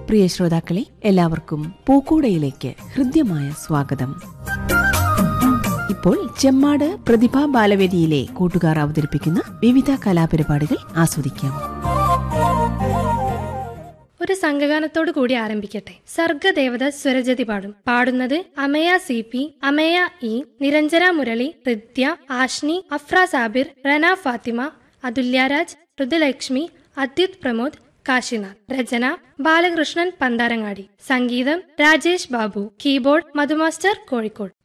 പ്രിയ ശ്രോതാക്കളെ എല്ലാവർക്കും പൂക്കൂടയിലേക്ക് ഹൃദ്യമായ സ്വാഗതം ഇപ്പോൾ ചെമ്മാട് പ്രതിഭാ ബാലവേദിയിലെ കൂട്ടുകാർ അവതരിപ്പിക്കുന്ന വിവിധ കലാപരിപാടികൾ ആസ്വദിക്കാം ഒരു സംഘഗാനത്തോടു കൂടി ആരംഭിക്കട്ടെ സർഗദേവത സ്വരജതി പാടും പാടുന്നത് Amaya C P Amaya E Niranjana Murali Hridya Ashni Afra Sabir Rana Fathima Athulyaraj Rithulakshmi Adyuth Pramod Kashinath Rachana Balakrishnan Pantharangadi സംഗീതം രാജേഷ് ബാബു കീബോർഡ് മധുമാസ്റ്റർ കോഴിക്കോട്